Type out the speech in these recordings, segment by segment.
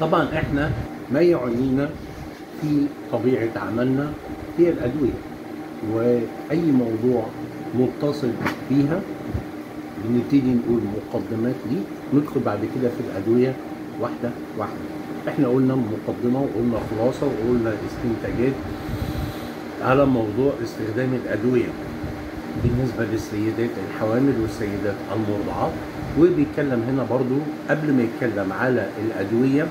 طبعا احنا ما يعنينا في طبيعة عملنا هي الأدوية وأي موضوع متصل بيها بنبتدي نقول مقدمات ليه ندخل بعد كده في الأدوية واحدة واحدة احنا قلنا مقدمة وقلنا خلاصة وقلنا استنتاجات على موضوع استخدام الأدوية بالنسبة للسيدات الحوامل والسيدات المرضعات وبيتكلم هنا برضو قبل ما يتكلم على الأدوية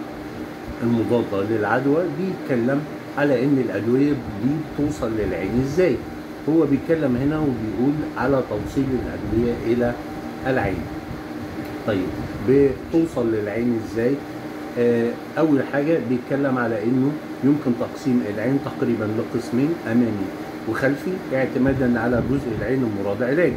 المضادة للعدوى بيتكلم على ان الأدوية دي بتوصل للعين ازاي هو بيتكلم هنا وبيقول على توصيل الأدوية إلى العين طيب بتوصل للعين ازاي آه، اول حاجه بيتكلم على انه يمكن تقسيم العين تقريبا لقسمين امامي وخلفي اعتمادا على جزء العين المراد علاجه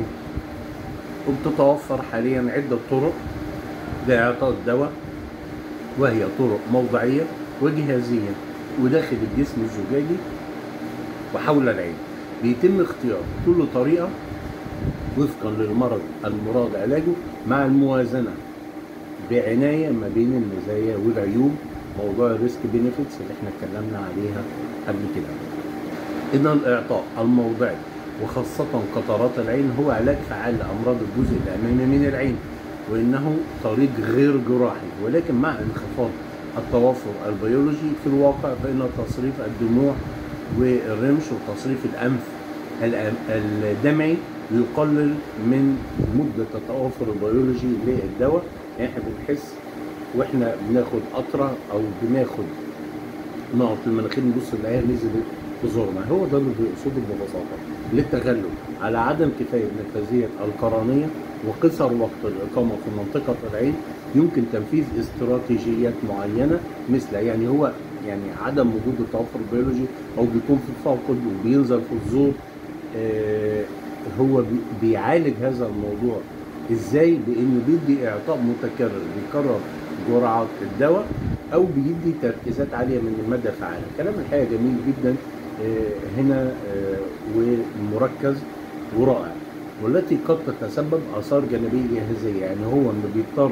وبتتوفر حاليا عده طرق لاعطاء الدواء وهي طرق موضعيه وجهازيه وداخل الجسم الزجاجي وحول العين بيتم اختيار كل طريقه وفقا للمرض المراد علاجه مع الموازنه بعنايه ما بين المزايا والعيوب موضوع الريسك بينيفيتس اللي احنا اتكلمنا عليها قبل كده. ان الاعطاء الموضعي وخاصة قطرات العين هو علاج فعال لأمراض الجزء الأمامي من العين وإنه طريق غير جراحي ولكن مع انخفاض التوافر البيولوجي في الواقع فإن تصريف الدموع والرمش وتصريف الأنف الأم- الدمعي يقلل من مدة التوافر البيولوجي للدواء يعني احنا بنحس واحنا بناخد قطرة أو بناخد نقط المناخير نبص نلاقيها نزلت في زورنا هو ده اللي بيقصده ببساطة للتغلب على عدم كفاية نفاذية القرنية وقصر وقت الإقامة في منطقة العين يمكن تنفيذ استراتيجيات معينة مثل يعني هو يعني عدم وجود التوفر البيولوجي أو بيكون في فاقد وبينزل في الزور آه، هو بي- بيعالج هذا الموضوع ازاي بانه بيدي اعطاء متكرر بيكرر جرعات الدواء او بيدي تركيزات عاليه من الماده الفعاله كلام الحقيقه جميل جدا آه، هنا آه، ومركز ورائع والتي قد تتسبب اثار جانبيه جهازيه يعني هو انه بيضطر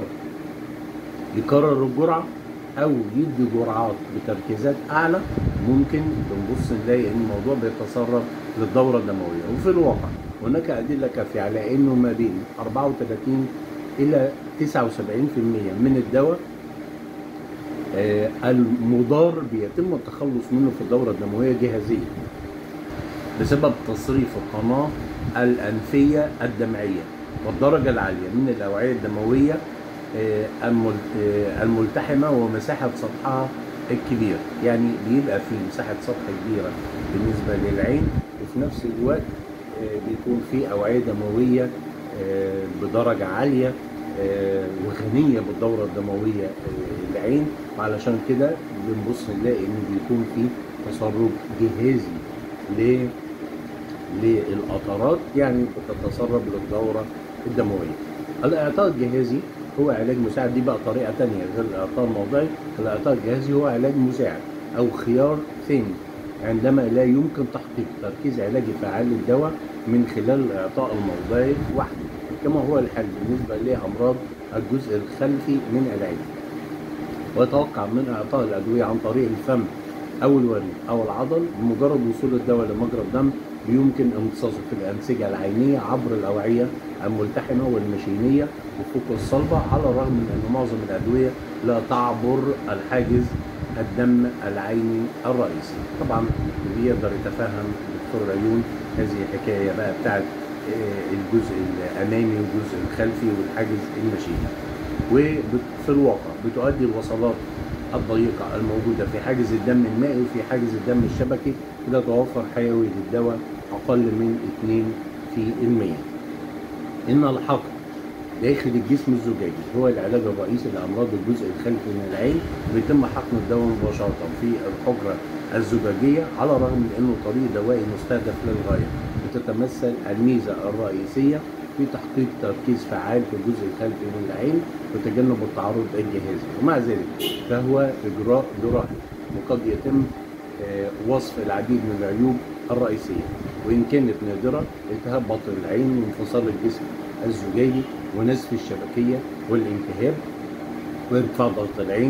يكرر الجرعه او يدي جرعات بتركيزات اعلى ممكن بنبص نلاقي ان الموضوع بيتسرب للدوره الدمويه وفي الواقع هناك ادله كافيه على انه ما بين 34 الى 79% من الدواء آه، المضار بيتم التخلص منه في الدوره الدمويه جهازيا بسبب تصريف القناه الانفيه الدمعيه والدرجه العاليه من الاوعيه الدمويه آه، المل- آه، الملتحمه ومساحه سطحها الكبير يعني بيبقى في مساحه سطح كبيره بالنسبه للعين وفي نفس الوقت آه، بيكون في اوعيه دمويه آه، بدرجه عاليه آه، وغنيه بالدوره الدمويه آه، العين وعلشان كده بنبص نلاقي ان بيكون في تسرب جهازي ل للقطرات يعني بتتسرب للدوره الدمويه. الاعطاء الجهازي هو علاج مساعد دي بقى طريقه ثانيه غير الاعطاء الموضعي، الاعطاء الجهازي هو علاج مساعد او خيار ثاني عندما لا يمكن تحقيق تركيز علاجي فعال للدواء من خلال الاعطاء الموضعي وحده كما هو الحال بالنسبه لامراض الجزء الخلفي من العين. ويتوقع من اعطاء الادويه عن طريق الفم او الوريد او العضل بمجرد وصول الدواء لمجرى الدم يمكن امتصاصه في الانسجه العينيه عبر الاوعيه الملتحمه والمشيميه وفوق الصلبه على الرغم من ان معظم الادويه لا تعبر الحاجز الدم العيني الرئيسي طبعا اللي يقدر يتفهم دكتور العيون هذه الحكايه بقى بتاعت آه، الجزء الامامي والجزء الخلفي والحاجز المشيمي وفي الواقع بتؤدي الوصلات الضيقة الموجودة في حاجز الدم المائي وفي حاجز الدم الشبكي إلى توفر حيوي للدواء أقل من 2 في المية. إن الحقن داخل الجسم الزجاجي هو العلاج الرئيسي لأمراض الجزء الخلفي من العين ويتم حقن الدواء مباشرة في الحجرة الزجاجية على الرغم من أنه طريق دوائي مستهدف للغاية وتتمثل الميزة الرئيسية في تحقيق تركيز فعال في الجزء الخلفي من العين وتجنب التعرض الجهازي ومع ذلك فهو إجراء جراحي وقد يتم آه، وصف العديد من العيوب الرئيسية وإن كانت نادرة التهاب بطن العين وانفصال الجسم الزجاجي ونزف الشبكية والالتهاب وارتفاع ضغط العين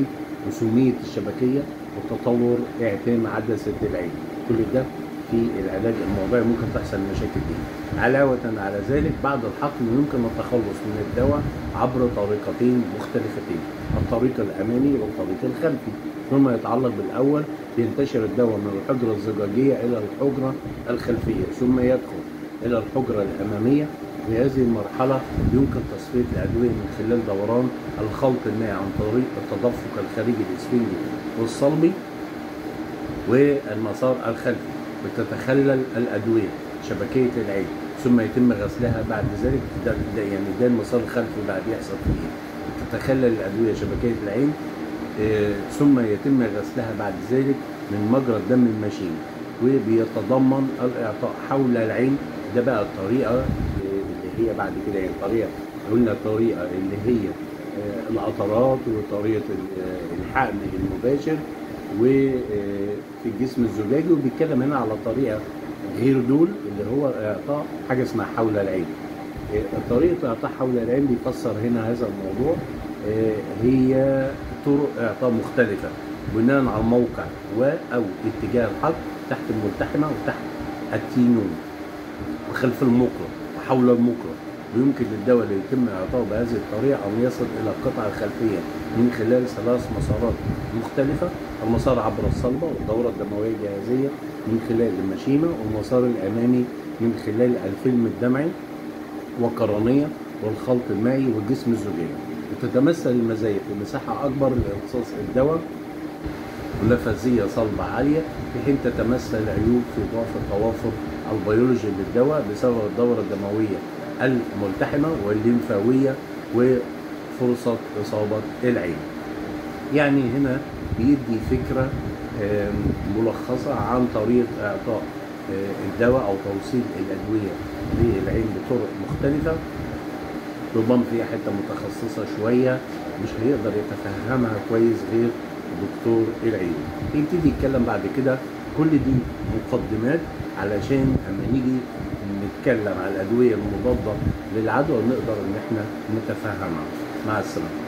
وسمية الشبكية وتطور اعتام عدسة العين كل ده في العلاج الموضعي ممكن تحصل المشاكل دي علاوة على ذلك بعد الحقن يمكن التخلص من الدواء عبر طريقتين مختلفتين الطريق الأمامي والطريق الخلفي فيما يتعلق بالأول ينتشر الدواء من الحجرة الزجاجية إلى الحجرة الخلفية ثم يدخل إلى الحجرة الأمامية في هذه المرحلة يمكن تصفية الأدوية من خلال دوران الخلط المائي عن طريق التدفق الخارجي الإسفنجي والصلبي والمسار الخلفي بتتخلل الأدوية شبكية العين ثم يتم غسلها بعد ذلك ده, ده يعني ده المسار الخلفي بعد يحصل فيه إيه؟ تتخلل الأدوية شبكية العين آه، ثم يتم غسلها بعد ذلك من مجرى الدم المشين وبيتضمن الإعطاء حول العين ده بقى الطريقة آه، اللي هي بعد كده يعني طريقة قلنا الطريقة اللي هي آه، القطرات وطريقة ال- آه، الحقن المباشر وفي الجسم الزجاجي وبيتكلم هنا على طريقة غير دول اللي هو إعطاء حاجة اسمها حول العين آه، طريقة إعطاء حول العين بيفسر هنا هذا الموضوع آه، هي طرق إعطاء مختلفة بناء على الموقع و أو اتجاه الحق تحت الملتحمة وتحت التينون وخلف المقرة وحول المقرة ويمكن للدواء اللي يتم إعطائه بهذه الطريقة أن يصل إلى القطعة الخلفية من خلال ثلاث مسارات مختلفة المسار عبر الصلبة والدورة الدموية الجهازية من خلال المشيمة والمسار الأمامي من خلال الفيلم الدمعي والقرنية والخلط المائي والجسم الزجاجي وتتمثل المزايا في مساحة أكبر لامتصاص الدواء ونفاذية صلبة عالية في حين تتمثل العيوب في ضعف التوافر البيولوجي للدواء بسبب الدورة الدموية الملتحمة والليمفاوية وفرصة إصابة العين يعني هنا بيدي فكرة آم، ملخصة عن طريقة إعطاء آه، الدواء أو توصيل الأدوية للعين بطرق مختلفة ربما فيها حتة متخصصة شوية مش هيقدر يتفهمها كويس غير دكتور العيون يبتدي يتكلم بعد كده كل دي مقدمات علشان اما نيجي نتكلم على الادويه المضاده للعدوى نقدر ان احنا نتفهمها مع السلامه